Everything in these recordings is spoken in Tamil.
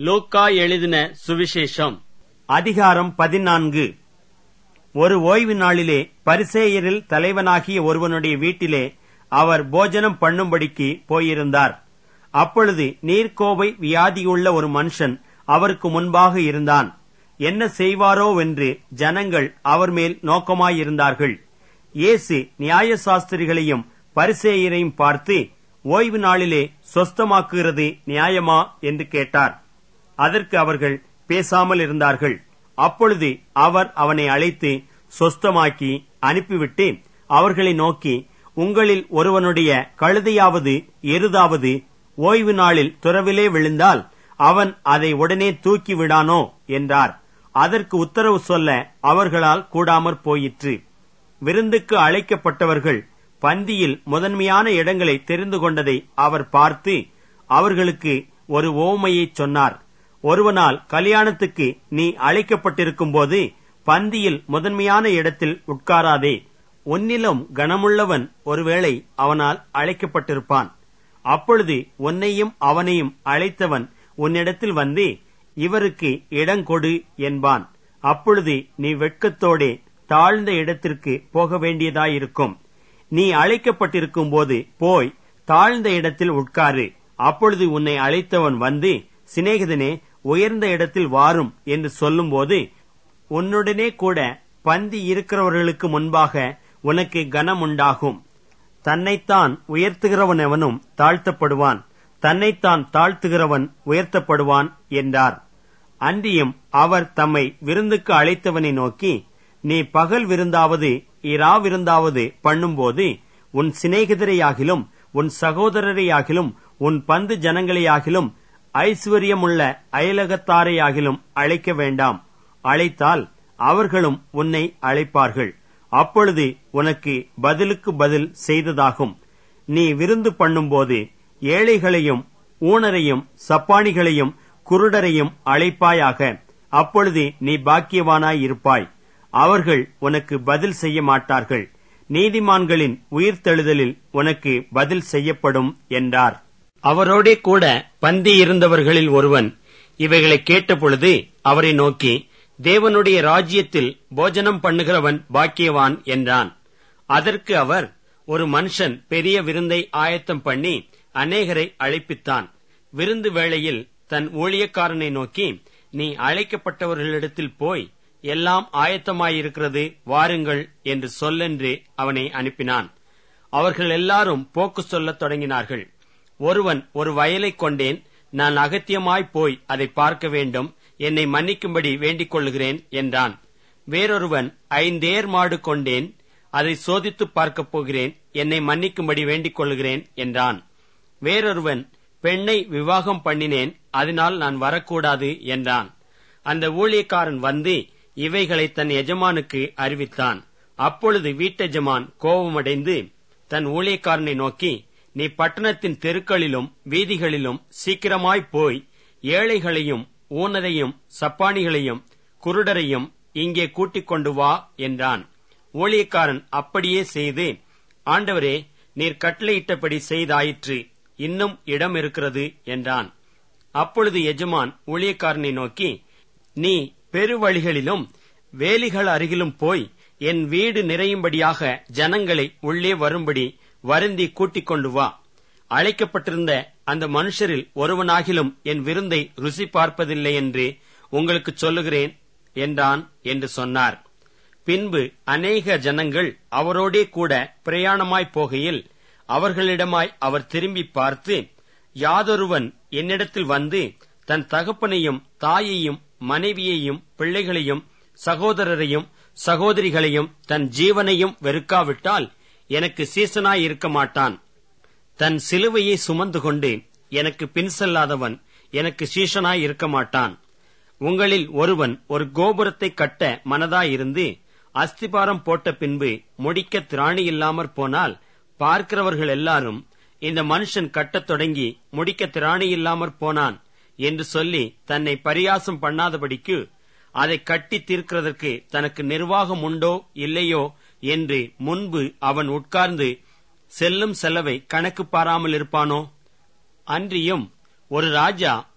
லூக்கா எழுதின சுவிசேஷம் அதிகாரம் பதினான்கு ஒரு ஓய்வு நாளிலே பரிசேயரில் தலைவனாகிய ஒருவனுடைய வீட்டிலே அவர் போஜனம் பண்ணும்படிக்கு போயிருந்தார் அப்பொழுது நீர்க்கோவை வியாதியுள்ள ஒரு மனுஷன் அவருக்கு முன்பாக இருந்தான் என்ன செய்வாரோவென்று ஜனங்கள் அவர் மேல் நோக்கமாயிருந்தார்கள் இயேசு நியாயசாஸ்திரிகளையும் பரிசேயரையும் பார்த்து ஓய்வு நாளிலே சொஸ்தமாக்குகிறது நியாயமா என்று கேட்டார் அதற்கு அவர்கள் பேசாமல் இருந்தார்கள் அப்பொழுது அவர் அவனை அழைத்து சொஸ்தமாக்கி அனுப்பிவிட்டு அவர்களை நோக்கி உங்களில் ஒருவனுடைய கழுதையாவது எருதாவது ஓய்வு நாளில் துறவிலே விழுந்தால் அவன் அதை உடனே தூக்கி விடானோ என்றார் அதற்கு உத்தரவு சொல்ல அவர்களால் கூடாமற் போயிற்று விருந்துக்கு அழைக்கப்பட்டவர்கள் பந்தியில் முதன்மையான இடங்களை தெரிந்து கொண்டதை அவர் பார்த்து அவர்களுக்கு ஒரு ஓமையைச் சொன்னார் ஒருவனால் கல்யாணத்துக்கு நீ அழைக்கப்பட்டிருக்கும் போது பந்தியில் முதன்மையான இடத்தில் உட்காராதே உன்னிலும் கனமுள்ளவன் ஒருவேளை அவனால் அழைக்கப்பட்டிருப்பான் அப்பொழுது உன்னையும் அவனையும் அழைத்தவன் உன்னிடத்தில் வந்து இவருக்கு இடங்கொடு என்பான் அப்பொழுது நீ வெட்கத்தோடே தாழ்ந்த இடத்திற்கு போக வேண்டியதாயிருக்கும் நீ அழைக்கப்பட்டிருக்கும் போது போய் தாழ்ந்த இடத்தில் உட்காரு அப்பொழுது உன்னை அழைத்தவன் வந்து சிநேகிதனே உயர்ந்த இடத்தில் வாரும் என்று சொல்லும்போது உன்னுடனே கூட பந்தி இருக்கிறவர்களுக்கு முன்பாக உனக்கு கனம் உண்டாகும் தன்னைத்தான் உயர்த்துகிறவன் எவனும் தாழ்த்தப்படுவான் தன்னைத்தான் தாழ்த்துகிறவன் உயர்த்தப்படுவான் என்றார் அன்றியும் அவர் தம்மை விருந்துக்கு அழைத்தவனை நோக்கி நீ பகல் விருந்தாவது இரா விருந்தாவது பண்ணும்போது உன் சிநேகிதரையாகிலும் உன் சகோதரரையாகிலும் உன் பந்து ஜனங்களையாகிலும் ஐஸ்வர்யமுள்ள அயலகத்தாரையாகிலும் அழைக்க வேண்டாம் அழைத்தால் அவர்களும் உன்னை அழைப்பார்கள் அப்பொழுது உனக்கு பதிலுக்கு பதில் செய்ததாகும் நீ விருந்து பண்ணும்போது ஏழைகளையும் ஊனரையும் சப்பானிகளையும் குருடரையும் அழைப்பாயாக அப்பொழுது நீ பாக்கியவானாய் இருப்பாய் அவர்கள் உனக்கு பதில் செய்ய மாட்டார்கள் நீதிமான்களின் உயிர்த்தெழுதலில் உனக்கு பதில் செய்யப்படும் என்றார் அவரோடே கூட பந்தி இருந்தவர்களில் ஒருவன் இவைகளை கேட்டபொழுது அவரை நோக்கி தேவனுடைய ராஜ்யத்தில் போஜனம் பண்ணுகிறவன் பாக்கியவான் என்றான் அதற்கு அவர் ஒரு மனுஷன் பெரிய விருந்தை ஆயத்தம் பண்ணி அநேகரை அழைப்பித்தான் விருந்து வேளையில் தன் ஊழியக்காரனை நோக்கி நீ அழைக்கப்பட்டவர்களிடத்தில் போய் எல்லாம் ஆயத்தமாயிருக்கிறது வாருங்கள் என்று சொல்லென்று அவனை அனுப்பினான் அவர்கள் எல்லாரும் போக்கு சொல்லத் தொடங்கினார்கள் ஒருவன் ஒரு வயலைக் கொண்டேன் நான் அகத்தியமாய் போய் அதை பார்க்க வேண்டும் என்னை மன்னிக்கும்படி வேண்டிக் கொள்ளுகிறேன் என்றான் வேறொருவன் ஐந்தேர் மாடு கொண்டேன் அதை சோதித்துப் பார்க்கப் போகிறேன் என்னை மன்னிக்கும்படி வேண்டிக் கொள்ளுகிறேன் என்றான் வேறொருவன் பெண்ணை விவாகம் பண்ணினேன் அதனால் நான் வரக்கூடாது என்றான் அந்த ஊழியக்காரன் வந்து இவைகளை தன் எஜமானுக்கு அறிவித்தான் அப்பொழுது வீட்டெஜமான் கோபமடைந்து தன் ஊழியக்காரனை நோக்கி நீ பட்டணத்தின் தெருக்களிலும் வீதிகளிலும் சீக்கிரமாய் போய் ஏழைகளையும் ஊனரையும் சப்பானிகளையும் குருடரையும் இங்கே கூட்டிக் கொண்டு வா என்றான் ஊழியக்காரன் அப்படியே செய்து ஆண்டவரே நீர் கட்டளையிட்டபடி செய்தாயிற்று இன்னும் இடம் இருக்கிறது என்றான் அப்பொழுது எஜமான் ஊழியக்காரனை நோக்கி நீ பெருவழிகளிலும் வேலிகள் அருகிலும் போய் என் வீடு நிறையும்படியாக ஜனங்களை உள்ளே வரும்படி வருந்தி கூட்டிக் கொண்டு வா அழைக்கப்பட்டிருந்த அந்த மனுஷரில் ஒருவனாகிலும் என் விருந்தை ருசி பார்ப்பதில்லை என்று உங்களுக்கு சொல்லுகிறேன் என்றான் என்று சொன்னார் பின்பு அநேக ஜனங்கள் அவரோடே கூட பிரயாணமாய் போகையில் அவர்களிடமாய் அவர் திரும்பி பார்த்து யாதொருவன் என்னிடத்தில் வந்து தன் தகப்பனையும் தாயையும் மனைவியையும் பிள்ளைகளையும் சகோதரரையும் சகோதரிகளையும் தன் ஜீவனையும் வெறுக்காவிட்டால் எனக்கு சீசனாய் இருக்க மாட்டான் தன் சிலுவையை சுமந்து கொண்டு எனக்கு பின் செல்லாதவன் எனக்கு சீஷனாய் இருக்க மாட்டான் உங்களில் ஒருவன் ஒரு கோபுரத்தை கட்ட மனதாயிருந்து அஸ்திபாரம் போட்ட பின்பு முடிக்க திராணி இல்லாமற் போனால் பார்க்கிறவர்கள் எல்லாரும் இந்த மனுஷன் கட்டத் தொடங்கி முடிக்க திராணி இல்லாமற் போனான் என்று சொல்லி தன்னை பரியாசம் பண்ணாதபடிக்கு அதை கட்டி தீர்க்கிறதற்கு தனக்கு நிர்வாகம் உண்டோ இல்லையோ என்று முன்பு அவன் உட்கார்ந்து செல்லும் செலவை கணக்கு பாராமல் இருப்பானோ அன்றியும் ஒரு ராஜா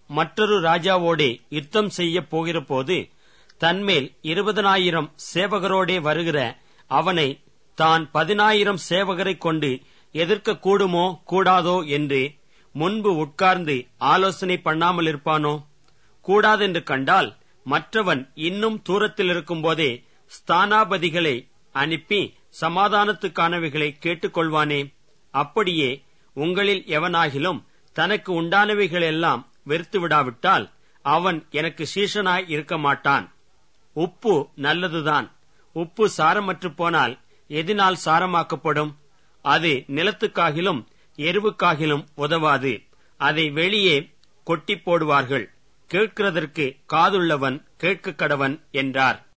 மற்றொரு ராஜாவோடே யுத்தம் செய்யப் போகிறபோது தன்மேல் இருபதனாயிரம் சேவகரோடே வருகிற அவனை தான் பதினாயிரம் சேவகரைக் கொண்டு எதிர்க்க கூடுமோ கூடாதோ என்று முன்பு உட்கார்ந்து ஆலோசனை பண்ணாமல் இருப்பானோ கூடாதென்று கண்டால் மற்றவன் இன்னும் தூரத்தில் இருக்கும்போதே ஸ்தானாபதிகளை அனுப்பி சமாதானத்துக்கானவைகளை கேட்டுக்கொள்வானே அப்படியே உங்களில் எவனாகிலும் தனக்கு உண்டானவைகளெல்லாம் வெறுத்து விடாவிட்டால் அவன் எனக்கு சீஷனாய் இருக்க மாட்டான் உப்பு நல்லதுதான் உப்பு சாரமற்று போனால் எதினால் சாரமாக்கப்படும் அது நிலத்துக்காகிலும் எருவுக்காகிலும் உதவாது அதை வெளியே கொட்டி போடுவார்கள் கேட்கிறதற்கு காதுள்ளவன் கேட்க கடவன் என்றார்